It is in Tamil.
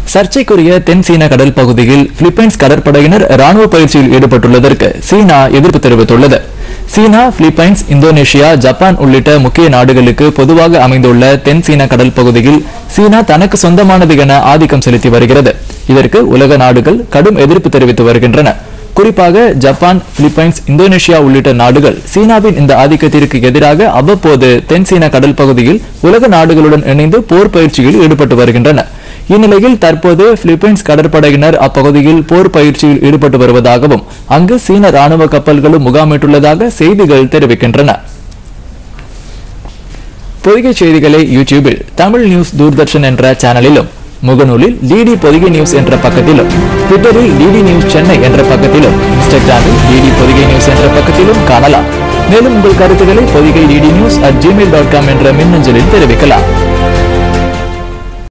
சர்ச்சைக்குரிய தென் சீன கடல் பகுதியில் பிலிப்பைன்ஸ் கடற்படையினர் ராணுவ பயிற்சியில் ஈடுபட்டுள்ளதற்கு சீனா எதிர்ப்பு தெரிவித்துள்ளது சீனா பிலிப்பைன்ஸ் இந்தோனேஷியா ஜப்பான் உள்ளிட்ட முக்கிய நாடுகளுக்கு பொதுவாக அமைந்துள்ள தென் சீன கடல் பகுதியில் சீனா தனக்கு சொந்தமானது என ஆதிக்கம் செலுத்தி வருகிறது இதற்கு உலக நாடுகள் கடும் எதிர்ப்பு தெரிவித்து வருகின்றன குறிப்பாக ஜப்பான் பிலிப்பைன்ஸ் இந்தோனேஷியா உள்ளிட்ட நாடுகள் சீனாவின் இந்த ஆதிக்கத்திற்கு எதிராக அவ்வப்போது தென் சீன கடல் பகுதியில் உலக நாடுகளுடன் இணைந்து போர் பயிற்சியில் ஈடுபட்டு வருகின்றன இந்நிலையில் தற்போது பிலிப்பைன்ஸ் கடற்படையினர் அப்பகுதியில் போர் பயிற்சியில் ஈடுபட்டு வருவதாகவும் அங்கு சீன ராணுவ கப்பல்களும் முகாமிட்டுள்ளதாக செய்திகள் தெரிவிக்கின்றன பொதிகை செய்திகளை யூடியூபில் தமிழ் நியூஸ் தூர்தர்ஷன் என்ற சேனலிலும் முகநூலில் டிடி பொதிகை நியூஸ் என்ற பக்கத்திலும் ட்விட்டரில் டிடி நியூஸ் சென்னை என்ற பக்கத்திலும் இன்ஸ்டாகிராமில் டிடி பொதிகை நியூஸ் என்ற பக்கத்திலும் காணலாம் மேலும் உங்கள் கருத்துக்களை Pothigai DD news at Gmail dot com என்ற மின்னஞ்சலில் தெரிவிக்கலாம்